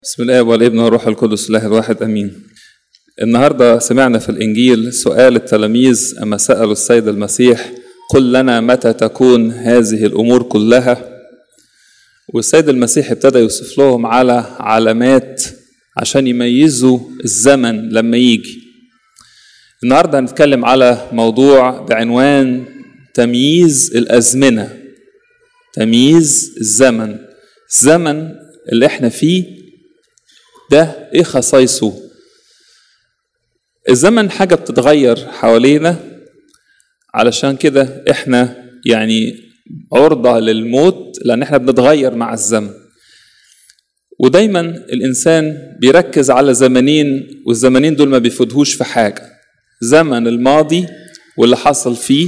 بسم الله والابن والروح القدس الله الواحد امين. النهارده سمعنا في الانجيل سؤال التلاميذ اما سالوا السيد المسيح قل لنا متى تكون هذه الامور كلها والسيد المسيح ابتدى يوصف لهم على علامات عشان يميزوا الزمن لما يجي. النهارده هنتكلم على موضوع بعنوان تمييز الازمنه. تمييز الزمن. الزمن اللي احنا فيه ده ايه خصائصه الزمن حاجة بتتغير حوالينا علشان كده احنا يعني عرضة للموت لأن احنا بنتغير مع الزمن ودايما الإنسان بيركز على زمنين والزمنين دول ما بيفيدهوش في حاجة زمن الماضي واللي حصل فيه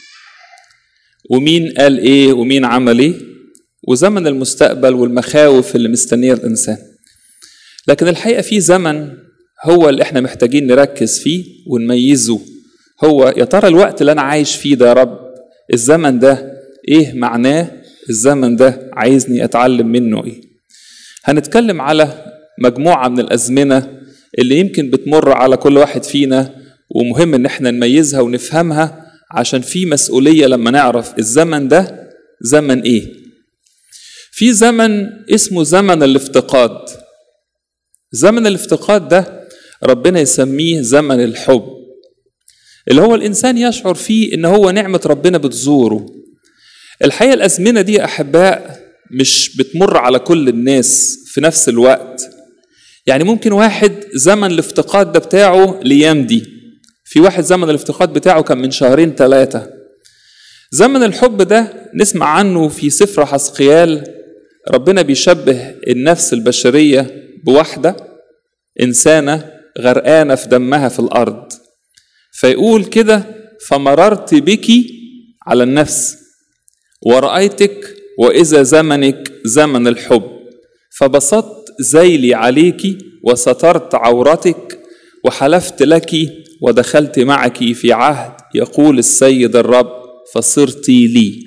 ومين قال ايه ومين عمل ايه وزمن المستقبل والمخاوف اللي مستنيه الانسان لكن الحقيقه في زمن هو اللي احنا محتاجين نركز فيه ونميزه هو يا ترى الوقت اللي انا عايش فيه ده يا رب الزمن ده ايه معناه الزمن ده عايزني اتعلم منه ايه هنتكلم على مجموعه من الازمنه اللي يمكن بتمر على كل واحد فينا ومهم ان احنا نميزها ونفهمها عشان في مسؤوليه لما نعرف الزمن ده زمن ايه في زمن اسمه زمن الافتقاد زمن الافتقاد ده ربنا يسميه زمن الحب اللي هو الانسان يشعر فيه ان هو نعمه ربنا بتزوره الحقيقه الازمنه دي يا احباء مش بتمر على كل الناس في نفس الوقت يعني ممكن واحد زمن الافتقاد ده بتاعه الايام دي في واحد زمن الافتقاد بتاعه كان من شهرين ثلاثه زمن الحب ده نسمع عنه في سفر حسقيال ربنا بيشبه النفس البشريه بواحدة إنسانة غرقانة في دمها في الأرض فيقول كده فمررت بك على النفس ورأيتك وإذا زمنك زمن الحب فبسطت ذيلي عليك وسترت عورتك وحلفت لك ودخلت معك في عهد يقول السيد الرب فصرت لي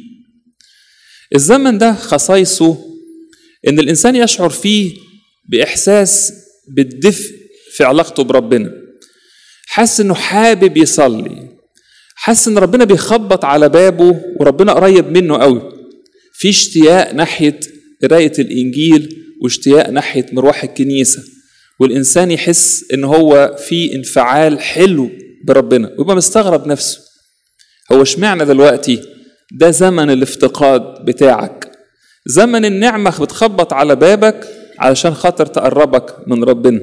الزمن ده خصائصه ان الانسان يشعر فيه باحساس بالدفء في علاقته بربنا حاسس انه حابب يصلي حاسس ان ربنا بيخبط على بابه وربنا قريب منه قوي في اشتياق ناحيه قرايه الانجيل واشتياق ناحيه مروح الكنيسه والانسان يحس ان هو في انفعال حلو بربنا ويبقى مستغرب نفسه هو اشمعنى دلوقتي ده زمن الافتقاد بتاعك زمن النعمه بتخبط على بابك علشان خاطر تقربك من ربنا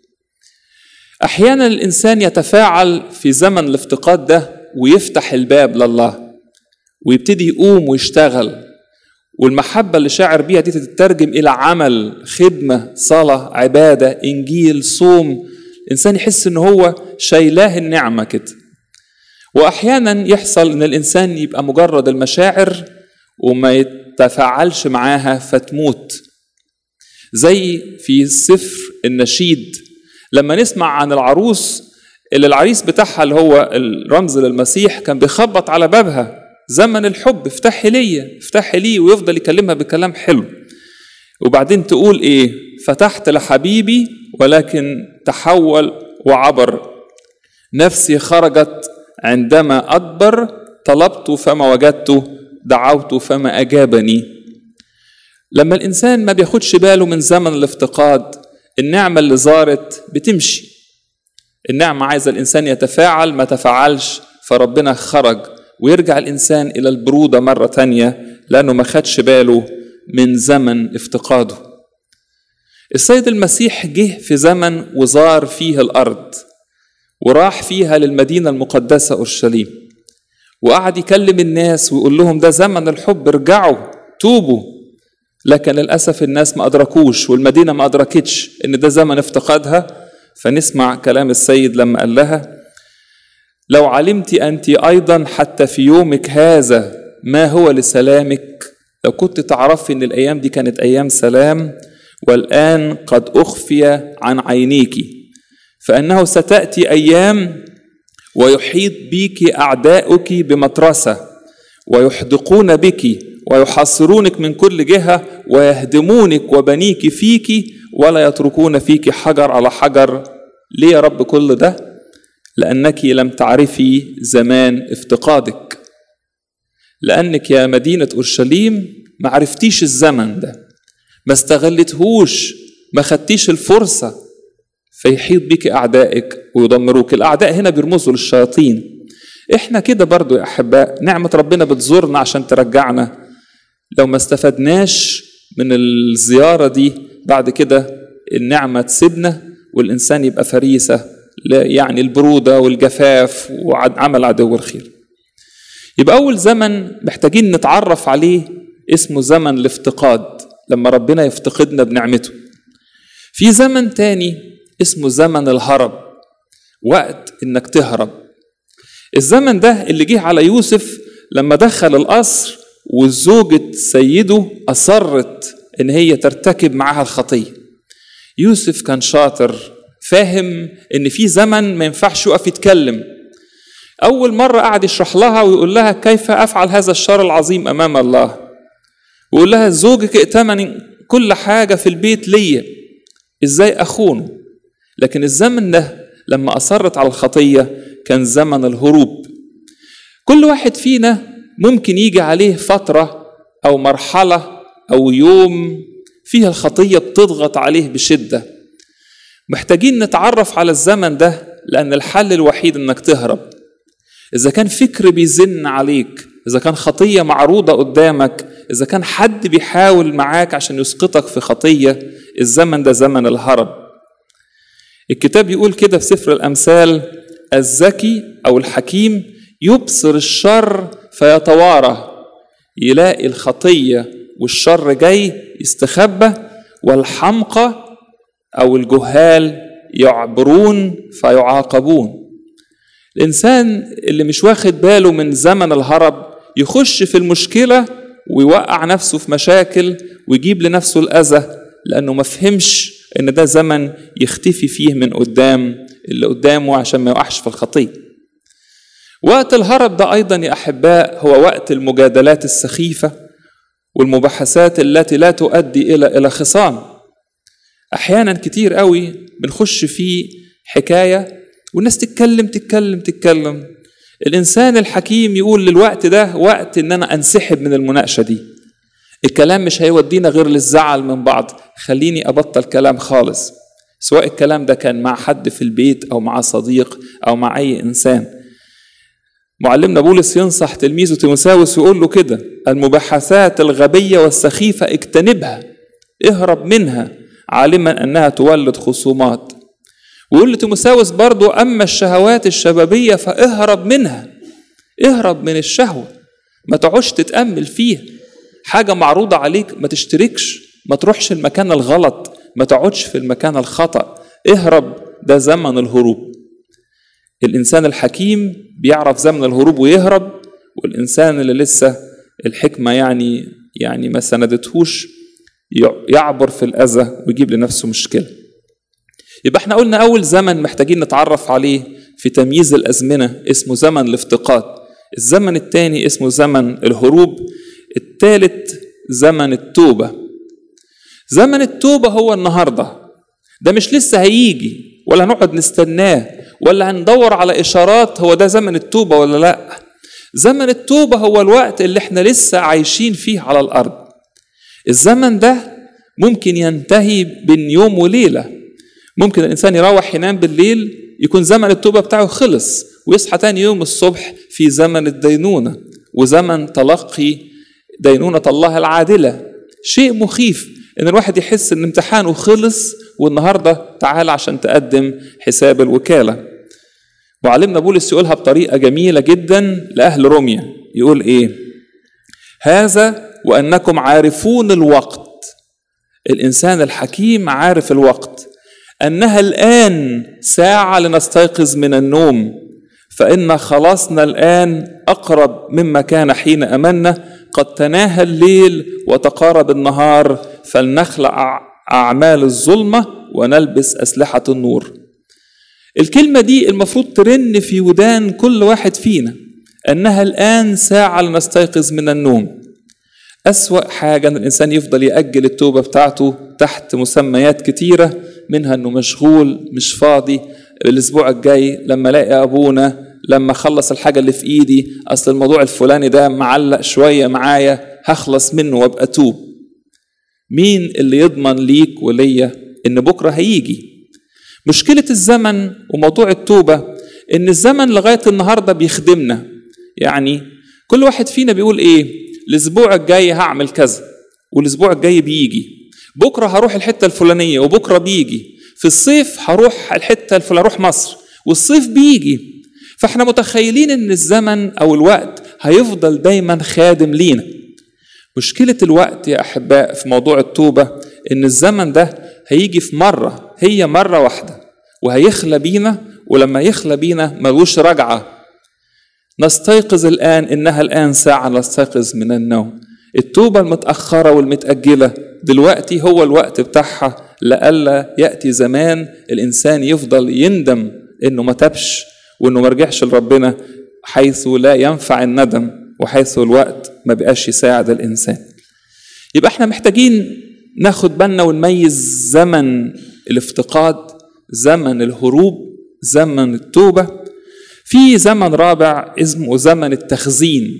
احيانا الانسان يتفاعل في زمن الافتقاد ده ويفتح الباب لله ويبتدي يقوم ويشتغل والمحبه اللي شاعر بيها دي تترجم الى عمل خدمه صلاه عباده انجيل صوم الانسان يحس ان هو شايلاه النعمه كده واحيانا يحصل ان الانسان يبقى مجرد المشاعر وما يتفاعلش معاها فتموت زي في سفر النشيد لما نسمع عن العروس اللي العريس بتاعها اللي هو الرمز للمسيح كان بيخبط على بابها زمن الحب افتحي ليا افتحي لي ويفضل يكلمها بكلام حلو وبعدين تقول ايه فتحت لحبيبي ولكن تحول وعبر نفسي خرجت عندما أكبر طلبت فما وجدته دعوت فما أجابني لما الإنسان ما بياخدش باله من زمن الافتقاد النعمة اللي زارت بتمشي النعمة عايزة الإنسان يتفاعل ما تفاعلش فربنا خرج ويرجع الإنسان إلى البرودة مرة تانية لأنه ما خدش باله من زمن افتقاده السيد المسيح جه في زمن وزار فيه الأرض وراح فيها للمدينة المقدسة أورشليم وقعد يكلم الناس ويقول لهم ده زمن الحب ارجعوا توبوا لكن للأسف الناس ما أدركوش والمدينة ما أدركتش إن ده زمن افتقادها فنسمع كلام السيد لما قال لها لو علمت أنت أيضا حتى في يومك هذا ما هو لسلامك لو كنت تعرفي إن الأيام دي كانت أيام سلام والآن قد أخفي عن عينيك فإنه ستأتي أيام ويحيط بك أعداؤك بمطرسة ويحدقون بك ويحاصرونك من كل جهة ويهدمونك وبنيك فيك ولا يتركون فيك حجر على حجر ليه يا رب كل ده لانك لم تعرفي زمان افتقادك لانك يا مدينه اورشليم ما عرفتيش الزمن ده ما استغلتهوش ما خدتيش الفرصه فيحيط بك اعدائك ويدمروك الاعداء هنا بيرمزوا للشياطين احنا كده برضو يا احباء نعمه ربنا بتزورنا عشان ترجعنا لو ما استفدناش من الزياره دي بعد كده النعمه تسيبنا والانسان يبقى فريسه يعني البروده والجفاف وعمل عدو الخير يبقى اول زمن محتاجين نتعرف عليه اسمه زمن الافتقاد لما ربنا يفتقدنا بنعمته في زمن تاني اسمه زمن الهرب وقت انك تهرب الزمن ده اللي جه على يوسف لما دخل القصر وزوجة سيده أصرت إن هي ترتكب معاها الخطية يوسف كان شاطر فاهم إن في زمن ما ينفعش يقف يتكلم أول مرة قعد يشرح لها ويقول لها كيف أفعل هذا الشر العظيم أمام الله ويقول لها زوجك ائتمن كل حاجة في البيت ليا إزاي أخونه لكن الزمن ده لما أصرت على الخطية كان زمن الهروب كل واحد فينا ممكن يجي عليه فترة أو مرحلة أو يوم فيها الخطية بتضغط عليه بشدة محتاجين نتعرف على الزمن ده لأن الحل الوحيد إنك تهرب إذا كان فكر بيزن عليك إذا كان خطية معروضة قدامك إذا كان حد بيحاول معاك عشان يسقطك في خطية الزمن ده زمن الهرب الكتاب يقول كده في سفر الأمثال الذكي أو الحكيم يبصر الشر فيتوارى يلاقي الخطية والشر جاي يستخبى والحمقى أو الجهال يعبرون فيعاقبون الإنسان اللي مش واخد باله من زمن الهرب يخش في المشكلة ويوقع نفسه في مشاكل ويجيب لنفسه الأذى لأنه ما فهمش إن ده زمن يختفي فيه من قدام اللي قدامه عشان ما يقعش في الخطية وقت الهرب ده أيضا يا أحباء هو وقت المجادلات السخيفة والمباحثات التي لا تؤدي إلى إلى خصام أحيانا كتير قوي بنخش في حكاية والناس تتكلم تتكلم تتكلم الإنسان الحكيم يقول للوقت ده وقت إن أنا أنسحب من المناقشة دي الكلام مش هيودينا غير للزعل من بعض خليني أبطل كلام خالص سواء الكلام ده كان مع حد في البيت أو مع صديق أو مع أي إنسان معلمنا بولس ينصح تلميذه تيموساوس يقول له كده المباحثات الغبية والسخيفة اجتنبها اهرب منها عالما أنها تولد خصومات ويقول لتيموساوس برضو أما الشهوات الشبابية فاهرب منها اهرب من الشهوة ما تقعدش تتأمل فيها حاجة معروضة عليك ما تشتركش ما تروحش المكان الغلط ما تقعدش في المكان الخطأ اهرب ده زمن الهروب الإنسان الحكيم بيعرف زمن الهروب ويهرب والإنسان اللي لسه الحكمة يعني يعني ما سندتهوش يعبر في الأذى ويجيب لنفسه مشكلة يبقى احنا قلنا أول زمن محتاجين نتعرف عليه في تمييز الأزمنة اسمه زمن الافتقاد الزمن الثاني اسمه زمن الهروب الثالث زمن التوبة زمن التوبة هو النهاردة ده مش لسه هيجي ولا هنقعد نستناه ولا هندور على إشارات هو ده زمن التوبة ولا لأ زمن التوبة هو الوقت اللي احنا لسه عايشين فيه على الأرض الزمن ده ممكن ينتهي بين يوم وليلة ممكن الإنسان يروح ينام بالليل يكون زمن التوبة بتاعه خلص ويصحى تاني يوم الصبح في زمن الدينونة وزمن تلقي دينونة الله العادلة شيء مخيف ان الواحد يحس ان امتحانه خلص والنهارده تعال عشان تقدم حساب الوكاله وعلمنا بولس يقولها بطريقه جميله جدا لاهل روميا يقول ايه هذا وانكم عارفون الوقت الانسان الحكيم عارف الوقت انها الان ساعه لنستيقظ من النوم فان خلاصنا الان اقرب مما كان حين امنا قد تناهى الليل وتقارب النهار فلنخلع أعمال الظلمة ونلبس أسلحة النور الكلمة دي المفروض ترن في ودان كل واحد فينا أنها الآن ساعة لنستيقظ من النوم أسوأ حاجة أن الإنسان يفضل يأجل التوبة بتاعته تحت مسميات كتيرة منها انه مشغول مش فاضي الاسبوع الجاي لما الاقي ابونا لما اخلص الحاجة اللي في ايدي اصل الموضوع الفلاني ده معلق شوية معايا هخلص منه وابقى توب مين اللي يضمن ليك وليا ان بكرة هيجي مشكلة الزمن وموضوع التوبة ان الزمن لغاية النهاردة بيخدمنا يعني كل واحد فينا بيقول ايه الاسبوع الجاي هعمل كذا والاسبوع الجاي بيجي بكره هروح الحته الفلانيه وبكره بيجي في الصيف هروح الحته الفلانيه اروح مصر والصيف بيجي فاحنا متخيلين ان الزمن او الوقت هيفضل دايما خادم لينا مشكله الوقت يا احباء في موضوع التوبه ان الزمن ده هيجي في مره هي مره واحده وهيخلى بينا ولما يخلى بينا ملوش رجعه نستيقظ الآن إنها الآن ساعة نستيقظ من النوم التوبة المتأخرة والمتأجلة دلوقتي هو الوقت بتاعها لألا يأتي زمان الإنسان يفضل يندم إنه ما تبش وإنه ما رجعش لربنا حيث لا ينفع الندم وحيث الوقت ما بقاش يساعد الإنسان يبقى احنا محتاجين ناخد بالنا ونميز زمن الافتقاد زمن الهروب زمن التوبه في زمن رابع اسمه زمن التخزين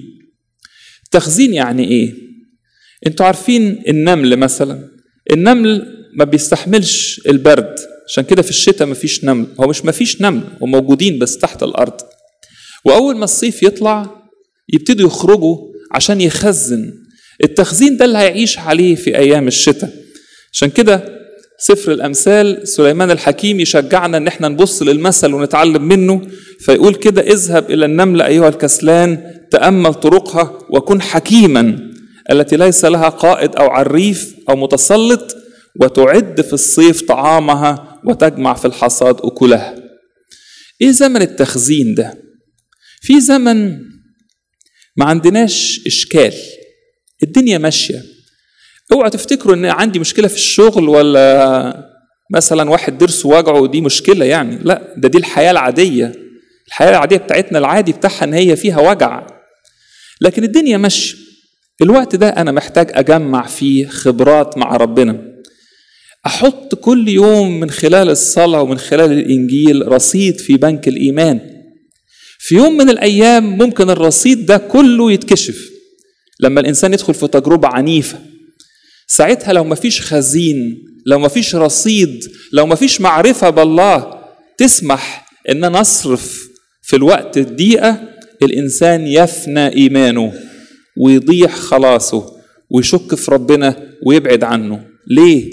التخزين يعني ايه انتوا عارفين النمل مثلا النمل ما بيستحملش البرد عشان كده في الشتاء ما فيش نمل هو مش ما فيش نمل هم موجودين بس تحت الارض واول ما الصيف يطلع يبتدوا يخرجوا عشان يخزن التخزين ده اللي هيعيش عليه في ايام الشتاء عشان كده سفر الامثال سليمان الحكيم يشجعنا ان احنا نبص للمثل ونتعلم منه فيقول كده اذهب الى النمله ايها الكسلان تامل طرقها وكن حكيما التي ليس لها قائد او عريف او متسلط وتعد في الصيف طعامها وتجمع في الحصاد اكلها ايه زمن التخزين ده في زمن ما عندناش اشكال الدنيا ماشيه اوعوا تفتكروا ان عندي مشكله في الشغل ولا مثلا واحد ضرسه وجعه ودي مشكله يعني لا ده دي الحياه العاديه الحياه العاديه بتاعتنا العادي بتاعها ان هي فيها وجع لكن الدنيا ماشيه الوقت ده انا محتاج اجمع فيه خبرات مع ربنا احط كل يوم من خلال الصلاه ومن خلال الانجيل رصيد في بنك الايمان في يوم من الايام ممكن الرصيد ده كله يتكشف لما الانسان يدخل في تجربه عنيفه ساعتها لو مفيش خزين لو مفيش رصيد لو مفيش معرفة بالله تسمح ان انا اصرف في الوقت الضيقة الانسان يفنى ايمانه ويضيع خلاصه ويشك في ربنا ويبعد عنه ليه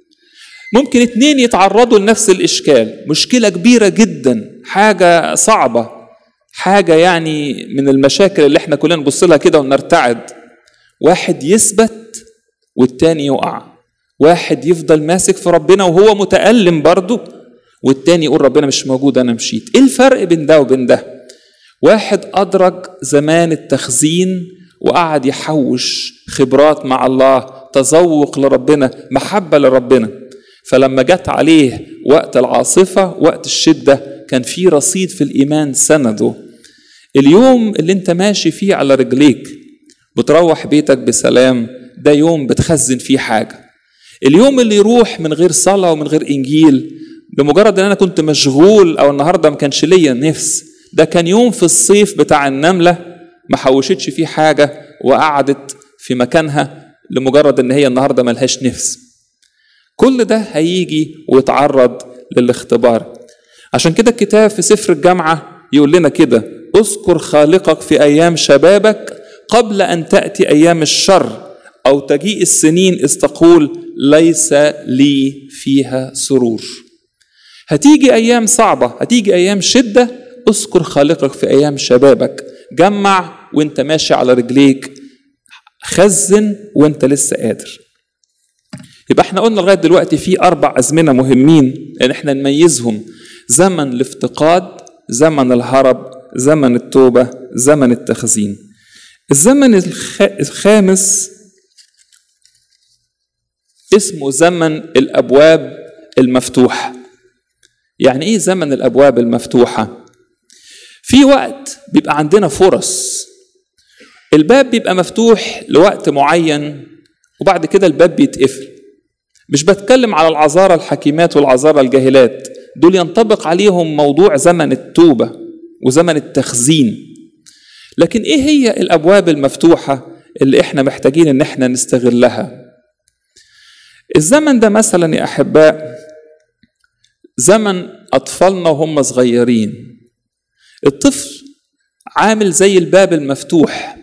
ممكن اتنين يتعرضوا لنفس الاشكال مشكلة كبيرة جدا حاجة صعبة حاجة يعني من المشاكل اللي احنا كلنا نبص لها كده ونرتعد واحد يثبت والتاني يقع واحد يفضل ماسك في ربنا وهو متألم برضه والتاني يقول ربنا مش موجود أنا مشيت إيه الفرق بين ده وبين ده واحد أدرك زمان التخزين وقعد يحوش خبرات مع الله تذوق لربنا محبة لربنا فلما جت عليه وقت العاصفة وقت الشدة كان في رصيد في الإيمان سنده اليوم اللي انت ماشي فيه على رجليك بتروح بيتك بسلام ده يوم بتخزن فيه حاجة اليوم اللي يروح من غير صلاة ومن غير إنجيل بمجرد ان انا كنت مشغول او النهارده ما كانش ليا نفس ده كان يوم في الصيف بتاع النمله ما حوشتش فيه حاجه وقعدت في مكانها لمجرد ان هي النهارده ملهاش نفس كل ده هيجي ويتعرض للاختبار عشان كده الكتاب في سفر الجامعه يقول لنا كده اذكر خالقك في ايام شبابك قبل ان تاتي ايام الشر او تجيء السنين اذ تقول ليس لي فيها سرور هتيجي ايام صعبه هتيجي ايام شده اذكر خالقك في ايام شبابك جمع وانت ماشي على رجليك خزن وانت لسه قادر يبقى احنا قلنا لغايه دلوقتي في اربع ازمنه مهمين ان احنا نميزهم زمن الافتقاد زمن الهرب زمن التوبه زمن التخزين الزمن الخامس اسمه زمن الابواب المفتوحه يعني ايه زمن الابواب المفتوحه في وقت بيبقى عندنا فرص الباب بيبقى مفتوح لوقت معين وبعد كده الباب بيتقفل مش بتكلم على العذارى الحكيمات والعذارى الجاهلات دول ينطبق عليهم موضوع زمن التوبة وزمن التخزين لكن ايه هي الابواب المفتوحة اللي احنا محتاجين ان احنا نستغلها الزمن ده مثلا يا احباء زمن اطفالنا وهم صغيرين الطفل عامل زي الباب المفتوح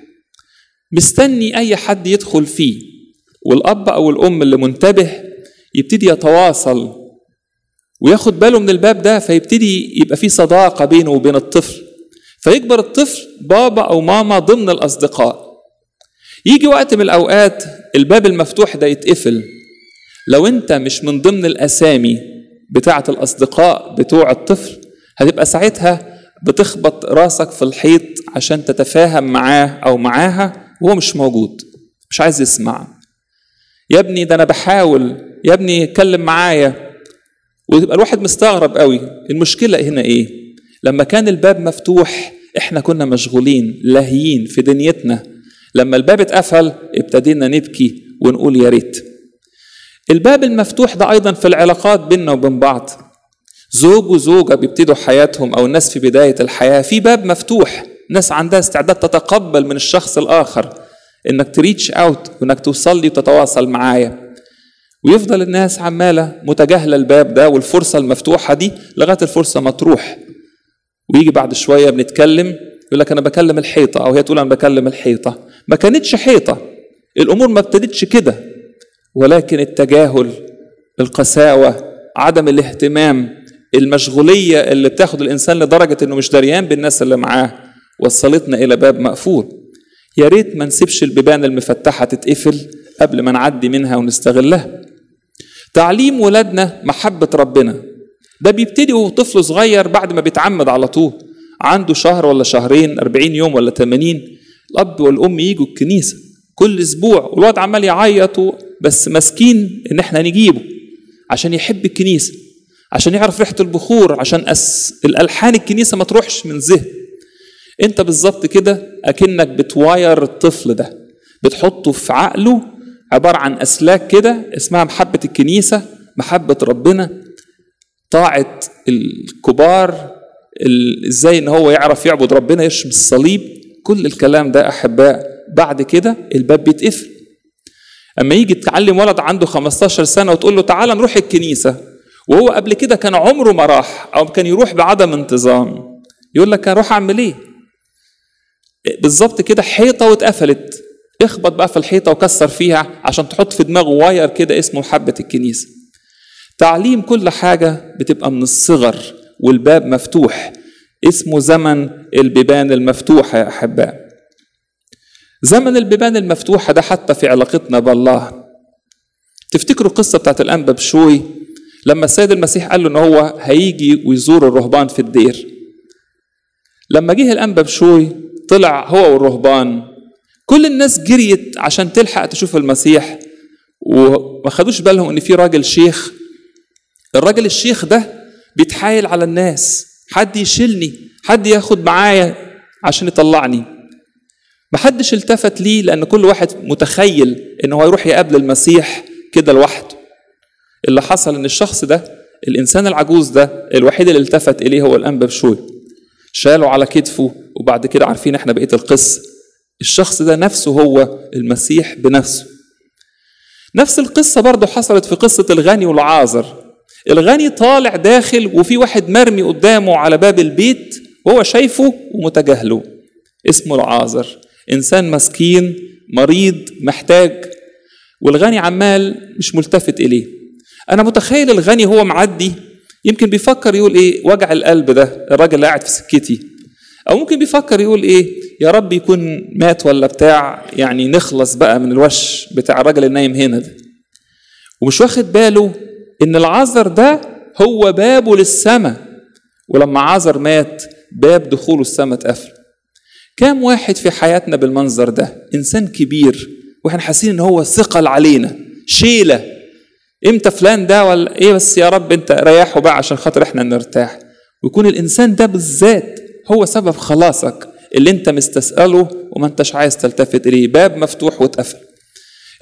مستني اي حد يدخل فيه والاب او الام اللي منتبه يبتدي يتواصل وياخد باله من الباب ده فيبتدي يبقى في صداقه بينه وبين الطفل فيكبر الطفل بابا او ماما ضمن الاصدقاء يجي وقت من الاوقات الباب المفتوح ده يتقفل لو انت مش من ضمن الاسامي بتاعه الاصدقاء بتوع الطفل هتبقى ساعتها بتخبط راسك في الحيط عشان تتفاهم معاه او معاها وهو مش موجود مش عايز يسمع يا ابني ده انا بحاول يا ابني اتكلم معايا ويبقى الواحد مستغرب قوي المشكله هنا ايه لما كان الباب مفتوح احنا كنا مشغولين لاهيين في دنيتنا لما الباب اتقفل ابتدينا نبكي ونقول يا ريت الباب المفتوح ده ايضا في العلاقات بيننا وبين بعض زوج وزوجة بيبتدوا حياتهم أو الناس في بداية الحياة في باب مفتوح ناس عندها استعداد تتقبل من الشخص الآخر إنك تريتش أوت وإنك توصل لي وتتواصل معايا ويفضل الناس عمالة متجاهلة الباب ده والفرصة المفتوحة دي لغاية الفرصة ما تروح ويجي بعد شوية بنتكلم يقول لك أنا بكلم الحيطة أو هي تقول أنا بكلم الحيطة ما كانتش حيطة الأمور ما ابتدتش كده ولكن التجاهل القساوة عدم الاهتمام المشغولية اللي بتاخد الإنسان لدرجة إنه مش دريان بالناس اللي معاه وصلتنا إلى باب مقفول يا ريت ما نسيبش البيبان المفتحة تتقفل قبل ما نعدي منها ونستغلها تعليم ولادنا محبة ربنا ده بيبتدي وهو طفل صغير بعد ما بيتعمد على طول عنده شهر ولا شهرين 40 يوم ولا 80 الأب والأم يجوا الكنيسة كل أسبوع والواد عمال يعيط بس ماسكين إن إحنا نجيبه عشان يحب الكنيسة عشان يعرف ريحة البخور عشان أس... الألحان الكنيسة ما تروحش من ذهن أنت بالظبط كده أكنك بتواير الطفل ده بتحطه في عقله عبارة عن أسلاك كده اسمها محبة الكنيسة محبة ربنا طاعة الكبار ازاي ان هو يعرف يعبد ربنا يشرب الصليب كل الكلام ده احباء بعد كده الباب بيتقفل اما يجي تعلم ولد عنده 15 سنه وتقول له تعالى نروح الكنيسه وهو قبل كده كان عمره ما راح او كان يروح بعدم انتظام يقول لك اروح اعمل ايه بالظبط كده حيطه واتقفلت اخبط بقى في الحيطه وكسر فيها عشان تحط في دماغه واير كده اسمه محبه الكنيسه تعليم كل حاجه بتبقى من الصغر والباب مفتوح اسمه زمن البيبان المفتوحه يا احباء زمن البيبان المفتوحه ده حتى في علاقتنا بالله تفتكروا القصه بتاعت الانبا بشوي لما السيد المسيح قال له ان هو هيجي ويزور الرهبان في الدير لما جه الانبا بشوي طلع هو والرهبان كل الناس جريت عشان تلحق تشوف المسيح وما خدوش بالهم ان في راجل شيخ الراجل الشيخ ده بيتحايل على الناس حد يشيلني حد ياخد معايا عشان يطلعني محدش التفت ليه لان كل واحد متخيل ان هو يروح يقابل المسيح كده لوحده اللي حصل ان الشخص ده الانسان العجوز ده الوحيد اللي التفت اليه هو الانبا بشوي شاله على كتفه وبعد كده عارفين احنا بقيه القصه الشخص ده نفسه هو المسيح بنفسه نفس القصه برضه حصلت في قصه الغني والعازر الغني طالع داخل وفي واحد مرمي قدامه على باب البيت وهو شايفه ومتجاهله اسمه العازر انسان مسكين مريض محتاج والغني عمال مش ملتفت اليه انا متخيل الغني هو معدي يمكن بيفكر يقول ايه وجع القلب ده الراجل اللي قاعد في سكتي او ممكن بيفكر يقول ايه يا رب يكون مات ولا بتاع يعني نخلص بقى من الوش بتاع الراجل النايم هنا ده ومش واخد باله ان العذر ده هو بابه للسماء ولما عذر مات باب دخوله السماء اتقفل كام واحد في حياتنا بالمنظر ده انسان كبير واحنا حاسين ان هو ثقل علينا شيله امتى فلان ده ولا ايه بس يا رب انت ريحه بقى عشان خاطر احنا نرتاح ويكون الانسان ده بالذات هو سبب خلاصك اللي انت مستسأله وما انتش عايز تلتفت اليه باب مفتوح واتقفل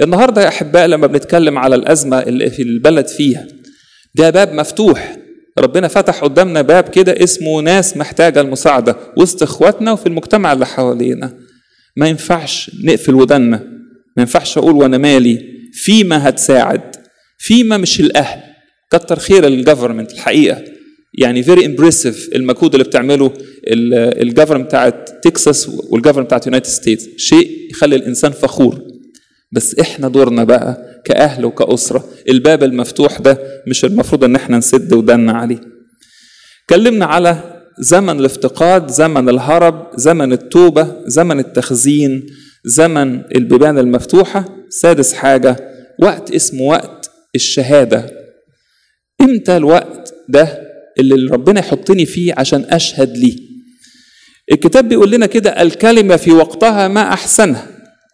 النهارده يا احباء لما بنتكلم على الازمه اللي في البلد فيها ده باب مفتوح ربنا فتح قدامنا باب كده اسمه ناس محتاجه المساعده وسط اخواتنا وفي المجتمع اللي حوالينا ما ينفعش نقفل ودنا ما ينفعش اقول وانا مالي فيما هتساعد فيما مش الاهل كتر خير الجفرمنت الحقيقه يعني فيري امبرسيف المجهود اللي بتعمله الجفرمنت بتاعت تكساس والجفرمنت بتاعت يونايتد ستيتس شيء يخلي الانسان فخور بس احنا دورنا بقى كاهل وكاسره الباب المفتوح ده مش المفروض ان احنا نسد ودنا عليه اتكلمنا على زمن الافتقاد زمن الهرب زمن التوبه زمن التخزين زمن البيبان المفتوحه سادس حاجه وقت اسمه وقت الشهاده امتى الوقت ده اللي ربنا يحطني فيه عشان اشهد ليه الكتاب بيقول لنا كده الكلمه في وقتها ما احسنها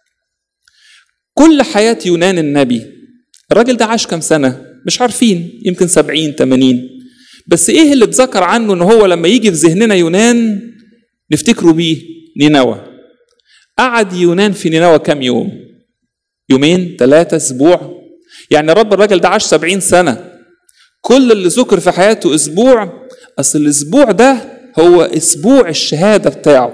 كل حياة يونان النبي الراجل ده عاش كام سنة مش عارفين يمكن سبعين تمانين بس ايه اللي اتذكر عنه ان هو لما يجي في ذهننا يونان نفتكره بيه نينوى قعد يونان في نينوى كام يوم يومين ثلاثة اسبوع يعني رب الراجل ده عاش سبعين سنة كل اللي ذكر في حياته اسبوع اصل الاسبوع ده هو اسبوع الشهادة بتاعه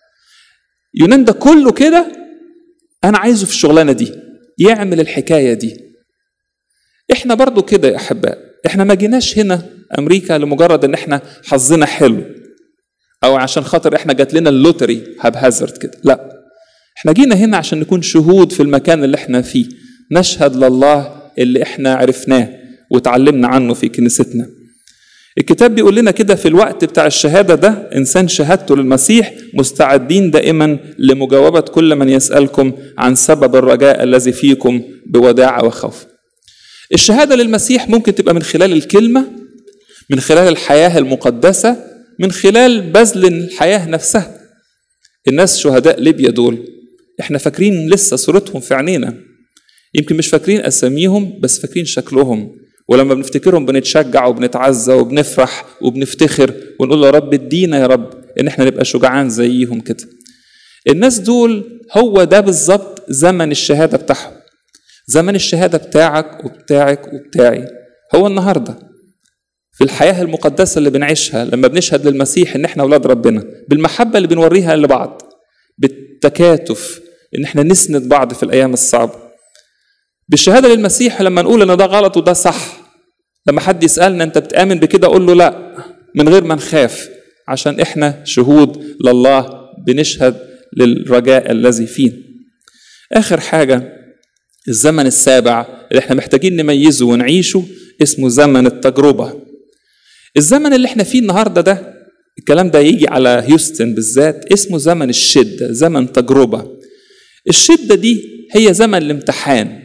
يونان ده كله كده انا عايزه في الشغلانه دي يعمل الحكايه دي احنا برضو كده يا احباء احنا ما جيناش هنا امريكا لمجرد ان احنا حظنا حلو او عشان خاطر احنا جات لنا اللوتري هازارد كده لا احنا جينا هنا عشان نكون شهود في المكان اللي احنا فيه نشهد لله اللي احنا عرفناه وتعلمنا عنه في كنيستنا الكتاب بيقول لنا كده في الوقت بتاع الشهاده ده انسان شهادته للمسيح مستعدين دائما لمجاوبه كل من يسالكم عن سبب الرجاء الذي فيكم بوداعه وخوف. الشهاده للمسيح ممكن تبقى من خلال الكلمه من خلال الحياه المقدسه من خلال بذل الحياه نفسها. الناس شهداء ليبيا دول احنا فاكرين لسه صورتهم في عينينا يمكن مش فاكرين اساميهم بس فاكرين شكلهم ولما بنفتكرهم بنتشجع وبنتعزى وبنفرح وبنفتخر ونقول يا رب ادينا يا رب ان احنا نبقى شجعان زيهم كده الناس دول هو ده بالظبط زمن الشهادة بتاعهم زمن الشهادة بتاعك وبتاعك وبتاعي هو النهاردة في الحياة المقدسة اللي بنعيشها لما بنشهد للمسيح ان احنا اولاد ربنا بالمحبة اللي بنوريها لبعض بالتكاتف ان احنا نسند بعض في الايام الصعبة بالشهادة للمسيح لما نقول ان ده غلط وده صح لما حد يسألنا انت بتآمن بكده اقول له لا من غير ما نخاف عشان احنا شهود لله بنشهد للرجاء الذي فينا اخر حاجة الزمن السابع اللي احنا محتاجين نميزه ونعيشه اسمه زمن التجربة الزمن اللي احنا فيه النهاردة ده الكلام ده يجي على هيوستن بالذات اسمه زمن الشدة زمن تجربة الشدة دي هي زمن الامتحان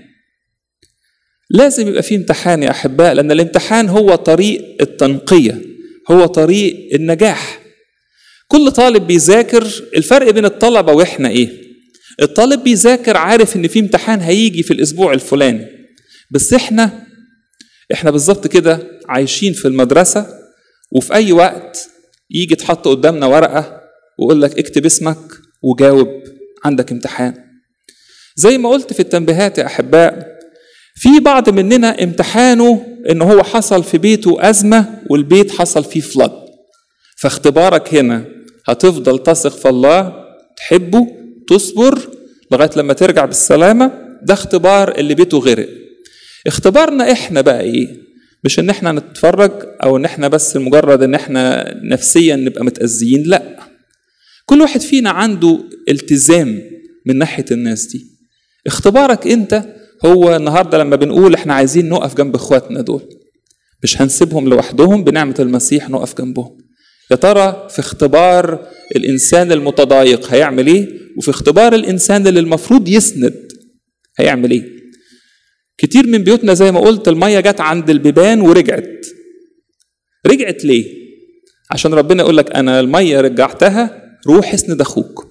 لازم يبقى فيه امتحان يا احباء لان الامتحان هو طريق التنقيه هو طريق النجاح كل طالب بيذاكر الفرق بين الطلبه واحنا ايه الطالب بيذاكر عارف ان في امتحان هيجي في الاسبوع الفلاني بس احنا احنا بالظبط كده عايشين في المدرسه وفي اي وقت يجي تحط قدامنا ورقه ويقول لك اكتب اسمك وجاوب عندك امتحان زي ما قلت في التنبيهات يا احباء في بعض مننا امتحانه ان هو حصل في بيته ازمه والبيت حصل فيه فلد فاختبارك هنا هتفضل تثق في الله تحبه تصبر لغايه لما ترجع بالسلامه ده اختبار اللي بيته غرق اختبارنا احنا بقى ايه مش ان احنا نتفرج او ان احنا بس مجرد ان احنا نفسيا نبقى متاذيين لا كل واحد فينا عنده التزام من ناحيه الناس دي اختبارك انت هو النهارده لما بنقول احنا عايزين نقف جنب اخواتنا دول مش هنسيبهم لوحدهم بنعمه المسيح نقف جنبهم يا ترى في اختبار الانسان المتضايق هيعمل ايه وفي اختبار الانسان اللي المفروض يسند هيعمل ايه كتير من بيوتنا زي ما قلت الميه جت عند البيبان ورجعت رجعت ليه عشان ربنا يقول لك انا الميه رجعتها روح اسند اخوك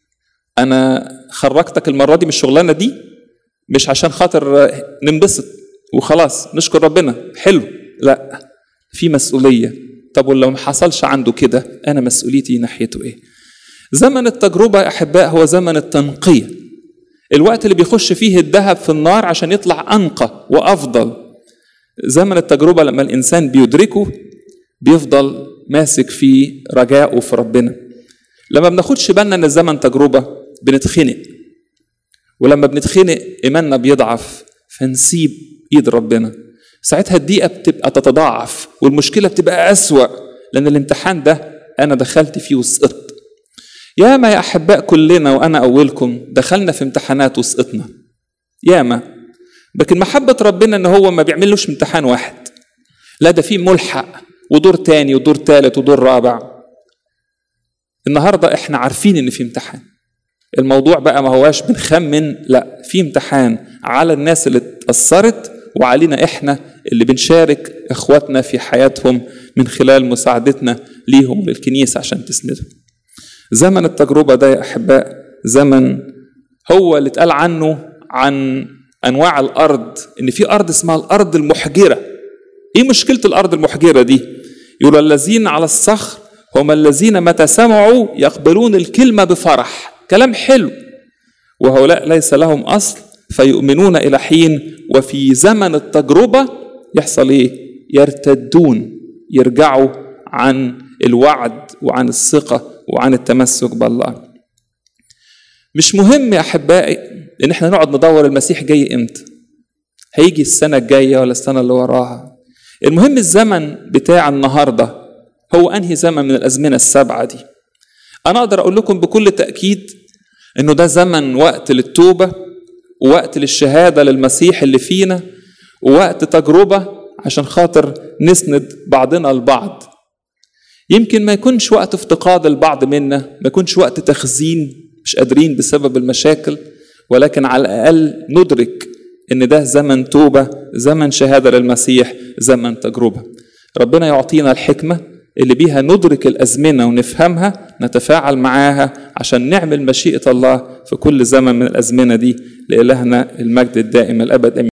انا خرجتك المره دي من الشغلانه دي مش عشان خاطر ننبسط وخلاص نشكر ربنا حلو لا في مسؤوليه طب ولو ما حصلش عنده كده انا مسؤوليتي ناحيته ايه زمن التجربه يا احباء هو زمن التنقيه الوقت اللي بيخش فيه الذهب في النار عشان يطلع أنقى وأفضل زمن التجربة لما الإنسان بيدركه بيفضل ماسك في رجائه في ربنا لما بناخدش بالنا ان الزمن تجربة بنتخنق ولما بنتخنق ايماننا بيضعف فنسيب ايد ربنا ساعتها الضيقة بتبقى تتضاعف والمشكلة بتبقى أسوأ لأن الامتحان ده أنا دخلت فيه وسقطت ياما يا أحباء كلنا وأنا أولكم دخلنا في امتحانات وسقطنا ياما لكن محبة ربنا إن هو ما بيعملوش امتحان واحد لا ده فيه ملحق ودور تاني ودور تالت ودور رابع النهاردة احنا عارفين ان في امتحان الموضوع بقى ما هواش بنخمن لا في امتحان على الناس اللي اتأثرت وعلينا احنا اللي بنشارك اخواتنا في حياتهم من خلال مساعدتنا ليهم للكنيسة عشان تسندهم زمن التجربة ده يا أحباء زمن هو اللي اتقال عنه عن أنواع الأرض إن في أرض اسمها الأرض المحجرة إيه مشكلة الأرض المحجرة دي؟ يقول الذين على الصخر هم الذين متى سمعوا يقبلون الكلمة بفرح كلام حلو وهؤلاء ليس لهم أصل فيؤمنون إلى حين وفي زمن التجربة يحصل إيه؟ يرتدون يرجعوا عن الوعد وعن الثقة وعن التمسك بالله مش مهم يا أحبائي إن إحنا نقعد ندور المسيح جاي إمتى هيجي السنة الجاية ولا السنة اللي وراها المهم الزمن بتاع النهارده هو انهي زمن من الازمنه السبعه دي انا اقدر اقول لكم بكل تاكيد انه ده زمن وقت للتوبه ووقت للشهاده للمسيح اللي فينا ووقت تجربه عشان خاطر نسند بعضنا البعض يمكن ما يكونش وقت افتقاد البعض منا ما يكونش وقت تخزين مش قادرين بسبب المشاكل ولكن على الاقل ندرك ان ده زمن توبه زمن شهاده للمسيح زمن تجربه ربنا يعطينا الحكمه اللي بيها ندرك الازمنه ونفهمها نتفاعل معاها عشان نعمل مشيئه الله في كل زمن من الازمنه دي لالهنا المجد الدائم الابد امين